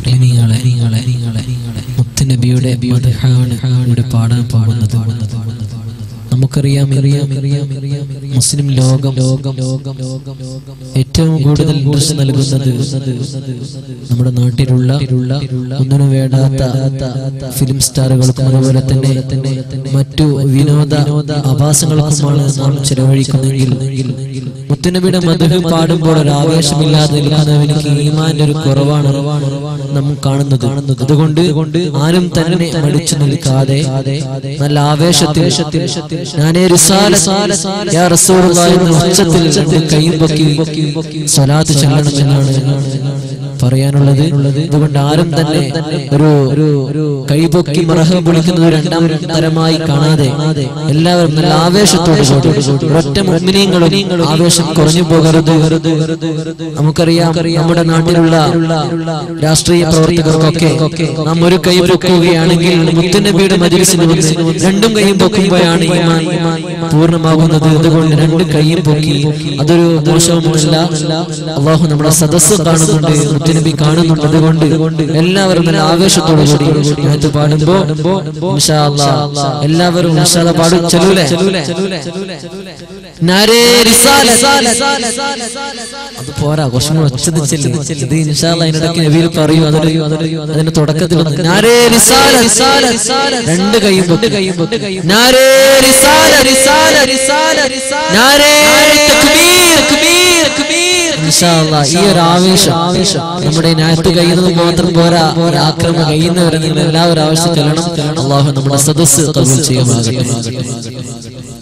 പ്രിയമുള്ളവരെ, മുത്തുനബിയുടെ മദ്ഹാണ് ഇവിടെ പാടാൻ പോകുന്നത് നമുക്കറിയാം അറിയാം അറിയാം അറിയാം മുസ്ലിം ലോകം ലോകം ലോകം ലോകം ഏറ്റവും കൂടുതൽ ഇൻട്രസ്റ്റ് നൽകുന്നത് നമ്മുടെ നാട്ടിലുള്ള ഒന്നിനും വേണ്ടാത്ത ഫിലിം സ്റ്റാറുകൾക്കും അതുപോലെ തന്നെ മറ്റു വിനോദ ആഭാസങ്ങൾക്കുമാണ് നാം ചെലവഴിക്കുന്നതെങ്കിൽ മുത്തുനബിയുടെ മധു പാടുമ്പോൾ ഒരു ആവേശമില്ലാതെ നിൽക്കുന്നവനിക്ക് ഈമാന്റെ ഒരു കുറവാണ് നാം കാണുന്നത് അതുകൊണ്ട് ആരും തന്നെ മടിച്ചു നിൽക്കാതെ നല്ല ആവേശത്തിൽ ഞാനേ റിസാല യാ റസൂലുള്ളാഹി എന്ന ഉച്ചത്തിൽ രണ്ട് കൈയും പൊക്കി സ്വലാത്ത് ചെല്ലണമെന്നാണ് പറയാനുള്ളത് അതുകൊണ്ട് ആരും തന്നെ ഒരു ഒരു കൈപൊക്കി മറഹം വിളിക്കുന്നത് രണ്ടാം തരമായി കാണാതെ എല്ലാവരും നല്ല ആവേശത്തോടു കൂടി ഒറ്റ മുഗ്മിനീങ്ങളും ആവേശം കുറഞ്ഞു പോകരുത് നമുക്കറിയാം നമ്മുടെ നാട്ടിലുള്ള രാഷ്ട്രീയ പ്രവർത്തകർക്കൊക്കെ നാം ഒരു കൈ പൊക്കുകയാണെങ്കിൽ മുത്തുനബിയുടെ മജിലിസിന് വന്ന് രണ്ടും കൈയും പൊക്കുമ്പോഴാണ് ഈമാൻ പൂർണ്ണമാകുന്നത് അതുകൊണ്ട് രണ്ട് കൈയും പൊക്കി അതൊരു ദോഷവുമല്ല അള്ളാഹു നമ്മുടെ സദസ്സ് കാണുന്നുണ്ട് മുത്തുനബി കാണുന്നുണ്ട് അതുകൊണ്ട് എല്ലാവരും നല്ല ആവേശത്തോടു കൂടി ഞാനത് പാടുമ്പോ ഇൻഷാ അല്ലാഹ് എല്ലാവരും ഇൻഷാ അല്ലാഹ് പാടും ചെല്ലൂലേ നാരേ റിസാല അത് പോരാ കുറച്ചും കൂടെ ഒച്ചത് ചെല്ലി ഇത് ഇൻഷാ അല്ലാഹ് അതിനിടയ്ക്ക് നബിയിൽ പറയൂ അതൊരു അതിന്റെ തുടക്കത്തിൽ ഒന്ന് നാരേ റിസാല രണ്ട് കൈയും പൊക്കി കൈയും പൊക്കി നാരേ റിസാല റിസാല റിസാല നാരേ തക്ബീർ തക്ബീർ തക്ബീർ ഇൻഷാ അല്ലാഹ് ഈ ഒരു ആവേശം നമ്മുടെ നായത്ത് കഴിയുന്നത് മാത്രം പോരാ ഒരു ആക്രമ കഴിയുന്നവരെ നിങ്ങൾ എല്ലാവരും ആവശ്യം ചെല്ലണം അള്ളാഹു നമ്മുടെ സദസ്സ് കബൂൽ ചെയ്യുമാകട്ടെ